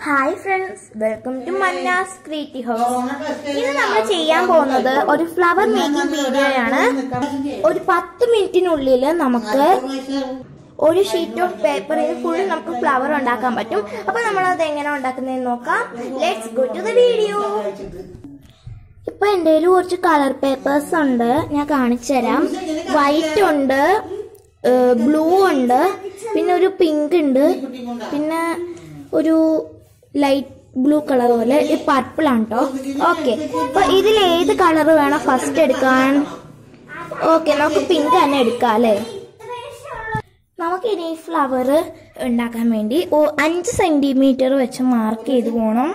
hi friends welcome to Manna's Creative House ഇന്ന് നമ്മൾ ചെയ്യാൻ പോകുന്നത് ഒരു ഫ്ലവർ മേക്കിംഗ് വീഡിയോയാണ് ഒരു പത്ത് മിനിറ്റിനുള്ളിൽ നമുക്ക് ഒരു ഷീറ്റ് ഓഫ് പേപ്പറിൽ ഫുൾ നമുക്ക് ഫ്ലവർ ഉണ്ടാക്കാൻ പറ്റും അപ്പൊ നമ്മൾ അത് എങ്ങനെ ഉണ്ടാക്കുന്നതെന്ന് നോക്കാം let's go to the video ഇപ്പൊ എൻ്റെ കയ്യിൽ കുറച്ച് കളർ പേപ്പേഴ്സ് ഉണ്ട് ഞാൻ കാണിച്ചു തരാം വൈറ്റ് ഉണ്ട് ബ്ലൂ ഉണ്ട് പിന്നെ ഒരു പിങ്ക് ഉണ്ട് പിന്നെ ഒരു ലൈറ്റ് ബ്ലൂ കളർ പോലെ ഈ പർപ്പിൾ ആണ് കേട്ടോ ഓക്കെ അപ്പൊ ഇതിൽ ഏത് കളർ വേണം ഫസ്റ്റ് എടുക്കാൻ ഓക്കെ നമുക്ക് പിങ്ക് തന്നെ എടുക്കാം അല്ലേ നമുക്ക് ഇനി ഫ്ലവർ ഉണ്ടാക്കാൻ വേണ്ടി ഓ അഞ്ച് സെന്റിമീറ്റർ വെച്ച് മാർക്ക് ചെയ്ത് പോകണം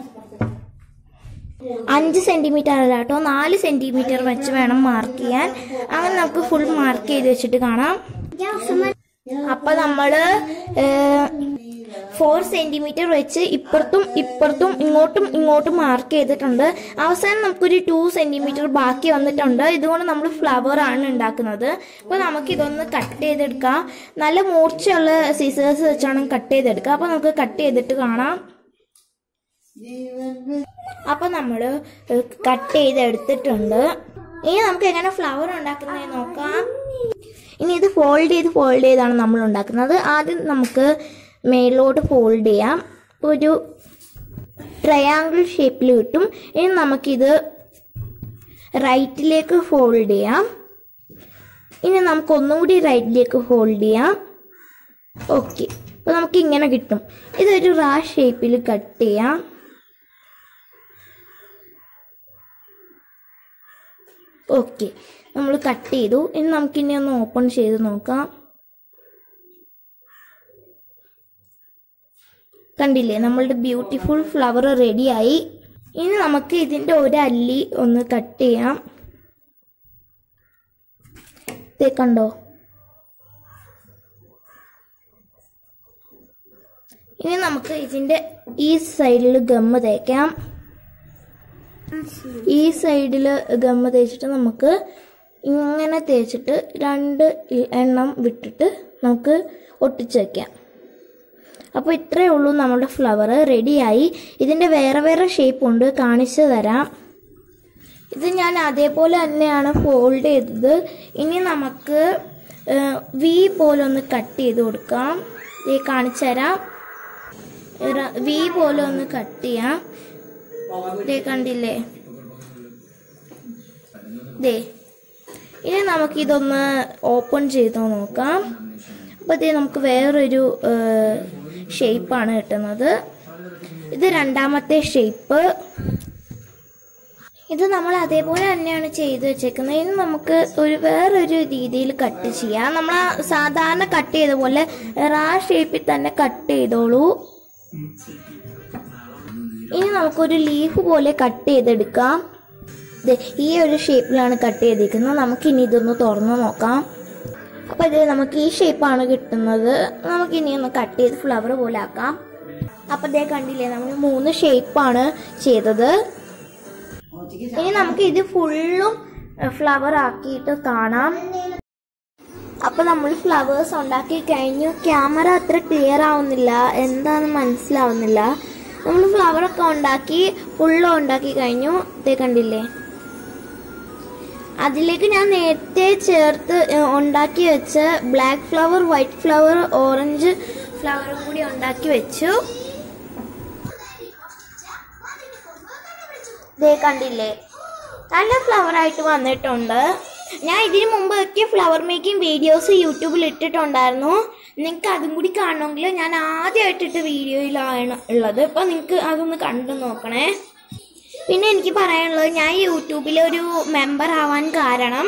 അഞ്ച് സെന്റിമീറ്റർ അല്ല കേട്ടോ നാല് സെന്റിമീറ്റർ വെച്ച് വേണം മാർക്ക് ചെയ്യാൻ അങ്ങനെ നമുക്ക് ഫുൾ മാർക്ക് ചെയ്ത് വെച്ചിട്ട് കാണാം അപ്പൊ നമ്മള് ഫോർ സെന്റിമീറ്റർ വെച്ച് ഇപ്പുറത്തും ഇപ്പുറത്തും ഇങ്ങോട്ടും ഇങ്ങോട്ടും മാർക്ക് ചെയ്തിട്ടുണ്ട് അവസാനം നമുക്കൊരു ടു സെന്റിമീറ്റർ ബാക്കി വന്നിട്ടുണ്ട് ഇതുകൊണ്ട് നമ്മൾ ഫ്ലവർ ആണ് ഉണ്ടാക്കുന്നത് അപ്പൊ നമുക്ക് ഇതൊന്ന് കട്ട് ചെയ്തെടുക്കാം നല്ല മൂർച്ചയുള്ള സീസേഴ്സ് വെച്ചാണ് കട്ട് ചെയ്തെടുക്കുക അപ്പൊ നമുക്ക് കട്ട് ചെയ്തിട്ട് കാണാം അപ്പൊ നമ്മള് കട്ട് ചെയ്തെടുത്തിട്ടുണ്ട് ഇനി നമുക്ക് എങ്ങനെ ഫ്ലവർ ഉണ്ടാക്കുന്നത് നോക്കാം ഇനി ഇത് ഫോൾഡ് ചെയ്ത് ഫോൾഡ് ചെയ്താണ് നമ്മൾ ഉണ്ടാക്കുന്നത് ആദ്യം നമുക്ക് മേലോട്ട് ഫോൾഡ് ചെയ്യാം ഒരു ട്രയാങ്കിൾ ഷേപ്പിൽ കിട്ടും ഇനി നമുക്കിത് റൈറ്റിലേക്ക് ഫോൾഡ് ചെയ്യാം ഇനി നമുക്ക് ഒന്നും കൂടി റൈറ്റിലേക്ക് ഫോൾഡ് ചെയ്യാം ഓക്കെ അപ്പോൾ നമുക്ക് ഇങ്ങനെ കിട്ടും ഇതൊരു റാ ഷേപ്പിൽ കട്ട് ചെയ്യാം ഓക്കെ നമ്മൾ കട്ട് ചെയ്തു ഇനി നമുക്കിനി ഒന്ന് ഓപ്പൺ ചെയ്ത് നോക്കാം കണ്ടില്ലേ നമ്മളുടെ ബ്യൂട്ടിഫുൾ ഫ്ലവർ റെഡിയായി ഇനി നമുക്ക് ഇതിൻ്റെ ഒരു അല്ലി ഒന്ന് കട്ട് ചെയ്യാം ദേ കണ്ടോ ഇനി നമുക്ക് ഇതിൻ്റെ ഈ സൈഡിൽ ഗമ്മ് തേക്കാം ഈ സൈഡിൽ ഗമ്മ തേച്ചിട്ട് നമുക്ക് ഇങ്ങനെ തേച്ചിട്ട് രണ്ട് എണ്ണം വിട്ടിട്ട് നമുക്ക് ഒട്ടിച്ച് വയ്ക്കാം അപ്പോൾ ഇത്രയേ ഉള്ളൂ നമ്മുടെ ഫ്ലവർ റെഡിയായി ഇതിൻ്റെ വേറെ വേറെ ഷേപ്പ് ഉണ്ട് കാണിച്ചു തരാം ഇത് ഞാൻ അതേപോലെ തന്നെയാണ് ഫോൾഡ് ചെയ്തത് ഇനി നമുക്ക് വി പോലെ ഒന്ന് കട്ട് ചെയ്ത് കൊടുക്കാം ഇത് കാണിച്ചു തരാം വി പോലെ ഒന്ന് കട്ട് ചെയ്യാം ദേ കണ്ടില്ലേ ദേ ഇനി നമുക്ക് ഇതൊന്ന് ഓപ്പൺ ചെയ്ത് നോക്കാം അപ്പോൾ ഇതേ നമുക്ക് വേറൊരു ഷേപ്പാണ് കിട്ടുന്നത് ഇത് രണ്ടാമത്തെ ഷേപ്പ് ഇത് നമ്മൾ അതേപോലെ തന്നെയാണ് ചെയ്ത് വെച്ചേക്കുന്നത് ഇനി നമുക്ക് ഒരു വേറൊരു രീതിയിൽ കട്ട് ചെയ്യാം നമ്മൾ സാധാരണ കട്ട് ചെയ്ത പോലെ റാ ഷേപ്പിൽ തന്നെ കട്ട് ചെയ്തോളൂ ഇനി നമുക്കൊരു ലീഫ് പോലെ കട്ട് ചെയ്തെടുക്കാം ഈ ഒരു ഷേപ്പിലാണ് കട്ട് ചെയ്തിരിക്കുന്നത് നമുക്ക് ഇനി ഇതൊന്ന് തുറന്നു നോക്കാം അപ്പോൾ ഇത് നമുക്ക് ഈ ഷേപ്പാണ് കിട്ടുന്നത് നമുക്ക് ഇനി ഒന്ന് കട്ട് ചെയ്ത് ഫ്ലവർ പോലെ ആക്കാം അപ്പോൾ ഇതേ കണ്ടില്ലേ നമ്മൾ മൂന്ന് ഷേപ്പാണ് ചെയ്തത് ഇനി നമുക്ക് ഇത് ഫുള്ളും ഫ്ലവർ ആക്കിയിട്ട് കാണാം അപ്പൊ നമ്മൾ ഫ്ലവേഴ്സ് ഉണ്ടാക്കി കഴിഞ്ഞു ക്യാമറ അത്ര ക്ലിയർ ആവുന്നില്ല എന്താന്ന് മനസ്സിലാവുന്നില്ല നമ്മൾ ഫ്ലവർ ഒക്കെ ഉണ്ടാക്കി ഫുള്ളും ഉണ്ടാക്കി കഴിഞ്ഞു ഇതേ കണ്ടില്ലേ അതിലേക്ക് ഞാൻ നേരത്തെ ചേർത്ത് ഉണ്ടാക്കി വെച്ച black flower white flower orange ഫ്ലവറും കൂടി ഉണ്ടാക്കി വെച്ചു ഇതേ കണ്ടില്ലേ നല്ല ഫ്ലവർ ആയിട്ട് വന്നിട്ടുണ്ട് ഞാൻ ഇതിനു മുമ്പ് ഒക്കെ ഫ്ലവർ മേക്കിംഗ് വീഡിയോസ് യൂട്യൂബിൽ ഇട്ടിട്ടുണ്ടായിരുന്നു നിങ്ങൾക്ക് അതും കൂടി കാണണമെങ്കിൽ ഞാൻ ആദ്യമായിട്ട് ഇട്ട വീഡിയോയിലാണ് ഉള്ളത് അപ്പോൾ നിങ്ങൾക്ക് അതൊന്ന് കണ്ടു നോക്കണേ പിന്നെ എനിക്ക് പറയാനുള്ളത് ഞാൻ യൂട്യൂബിൽ ഒരു മെമ്പർ ആവാൻ കാരണം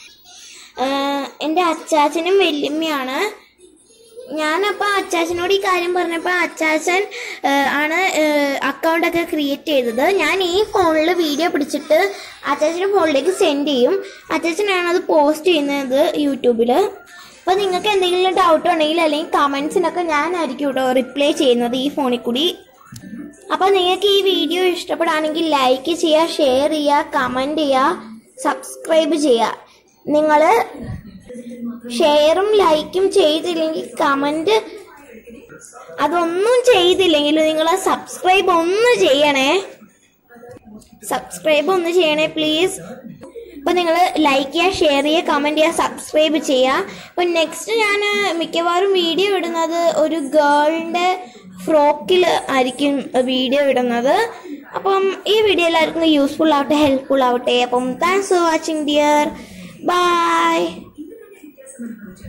എൻ്റെ അച്ചാച്ചനും വല്യമ്മയാണ് ഞാനപ്പോൾ അച്ചാച്ചനോട് ഈ കാര്യം പറഞ്ഞപ്പോൾ അച്ചാച്ചൻ ആണ് അക്കൗണ്ടൊക്കെ ക്രിയേറ്റ് ചെയ്തത് ഞാൻ ഈ ഫോണിൽ വീഡിയോ പിടിച്ചിട്ട് അച്ചാച്ചൻ്റെ ഫോണിലേക്ക് സെൻഡ് ചെയ്യും അച്ചാച്ചനാണ് അത് പോസ്റ്റ് ചെയ്യുന്നത് യൂട്യൂബിൽ അപ്പോൾ നിങ്ങൾക്ക് എന്തെങ്കിലും ഡൗട്ട് ഉണ്ടെങ്കിൽ അല്ലെങ്കിൽ കമൻസിനൊക്കെ ഞാനായിരിക്കും കേട്ടോ റിപ്ലൈ ചെയ്യുന്നത് ഈ ഫോണിൽ കൂടി അപ്പോൾ നിങ്ങൾക്ക് ഈ വീഡിയോ ഇഷ്ടപ്പെടുകയാണെങ്കിൽ ലൈക്ക് ചെയ്യുക ഷെയർ ചെയ്യുക കമൻറ്റ് ചെയ്യുക സബ്സ്ക്രൈബ് ചെയ്യുക നിങ്ങൾ ഷെയറും ലൈക്കും ചെയ്തില്ലെങ്കിൽ കമൻറ്റ് അതൊന്നും ചെയ്തില്ലെങ്കിൽ നിങ്ങൾ സബ്സ്ക്രൈബ് ഒന്ന് ചെയ്യണേ സബ്സ്ക്രൈബ് ഒന്ന് ചെയ്യണേ പ്ലീസ് അപ്പോൾ നിങ്ങൾ ലൈക്ക് ചെയ്യുക ഷെയർ ചെയ്യുക കമൻറ്റ് ചെയ്യുക സബ്സ്ക്രൈബ് ചെയ്യുക അപ്പോൾ നെക്സ്റ്റ് ഞാൻ മിക്കവാറും വീഡിയോ ഇടുന്നത് ഒരു ഗേളിൻ്റെ ഫ്രോക്കിൽ ആയിരിക്കും വീഡിയോ ഇടുന്നത് അപ്പം ഈ വീഡിയോ എല്ലാവർക്കും യൂസ്ഫുൾ ആവട്ടെ ഹെൽപ്ഫുൾ ആവട്ടെ അപ്പം thanks for watching dear by